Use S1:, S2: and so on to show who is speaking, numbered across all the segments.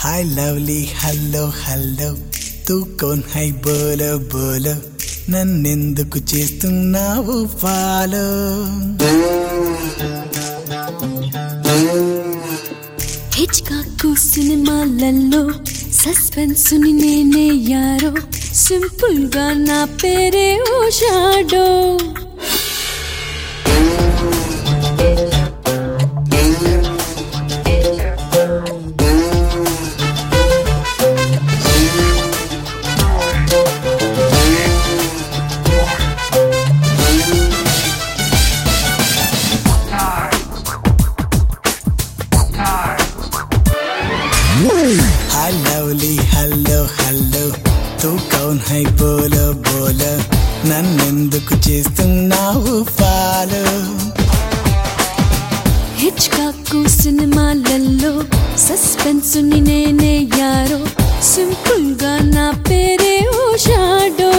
S1: हाय lovely hello hello తూ కోన్ హై బోలో బోలో నన్నెందుకు చేస్తున్నావు ఫాలో
S2: హిచ్కాకు సినిమాలలో సస్పెన్స్ ని నేనే యారో సింపుల్ గా నా పేరే ఓ shadow
S1: hi lovely hello hello తూ కౌన్ హై బోలో బోలో నన్నెందుకు చేస్తున్నావు ఫాలో
S2: హిచ్కాకు సినిమాలలో సస్పెన్స్ ని నేనే యారో సింపుల్ గా నా పేరే ఓ షాడో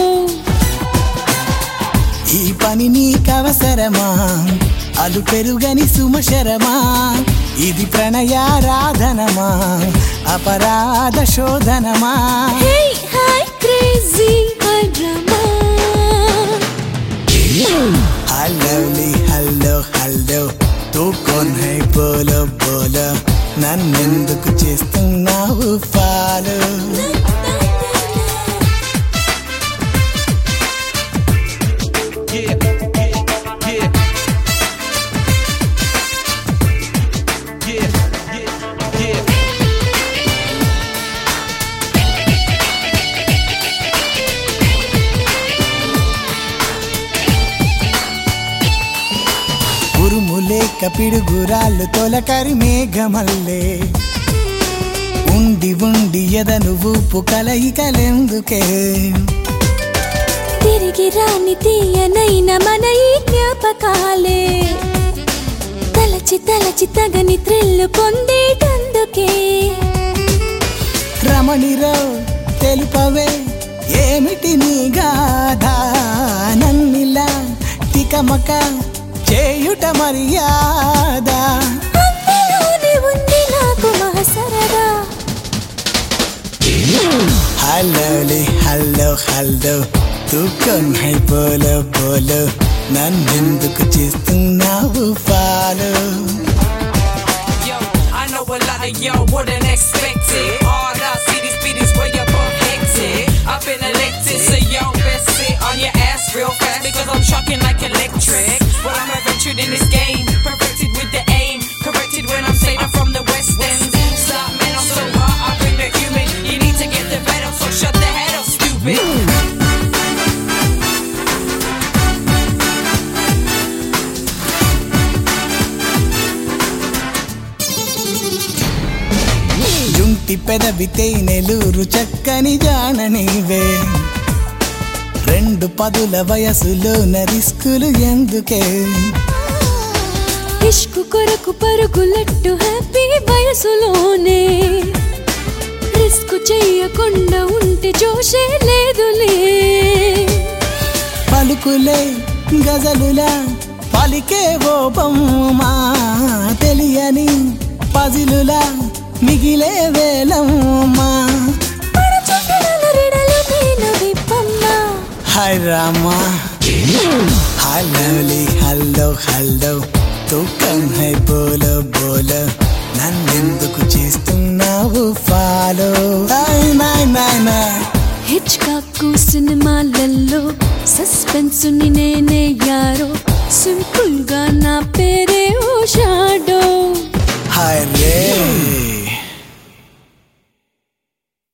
S1: ఈ పని నీకవసరమా అలు పెరుగని సుమశరమా ఇది ప్రణయారాధనమా అపరాధ శోధనమా
S2: hey hi crazy high drama
S1: hi lovely hello hello తూ కోన్ హై బోలో బోలో నన్నెందుకు చేస్తున్నావు follow
S3: Yeah, yeah, yeah. Yeah, yeah, yeah.
S1: ఉరుములే కపిడుగురాళ్ళు తొలకరి మేఘమల్లే ఉండి ఉండి ఎదను ఊపు కలయికలెందుకే
S2: తిరిగి రాని తీయనైన మన ఈ జ్ఞాపకాలే తలచి తలచి తగని త్రిల్లు పొందేటందుకే
S1: రమణిరో తెలుపవే ఏమిటి నీ గాథ నన్నిలా తికమక చేయుట మర్యాద
S2: అందులోనే ఉంది నాకు మహసరదా
S1: హల్లోలి హల్లో హల్లో తూకం హై పోలో పోలో నన్నెందుకు చేస్తున్నావు follow
S4: Yo, I know a lot of y'all wouldn't expect it. All I see these beatings way above hectic. I've been elected, so y'all best sit on your ass real fast because I'm shocking like electric. Well, I'm adventured in this game, perfected with the aim, corrected when I'm saying I'm from the West End. Stop, man, I'm so hot, I bring the human. You need to get the vet up, so shut the head up, stupid.
S1: జుంటి పెదవితే నెలూరు చక్కని జాన నీవే రెండు పదుల వయసులో రిస్కులు ఎందుకే
S2: ఇష్కు కొరకు పరుగులట్టు హ్యాపీ వయసులోనే రిస్క్ చెయ్యకుండా ఉంటే జోషే లేదులే
S1: పలుకులే గజలులా పలికే ఓ బొమ్మా తెలియని పజిలులా మిగిలే వేలమ్మా
S2: పడచుట్టడలు రిడలు నేను విప్పమ్మా
S1: hi Rama hi lovely hello hello తూకం హై బోలో బోలో నన్నెందుకు చేస్తున్నావు ఫాలో నాయ్ నాయ్ నాయ్ నాయ్
S2: హిచ్కాకు సినిమాలలో సస్పెన్స్ ని నేనే యారో సింపుల్ గా నా పేరే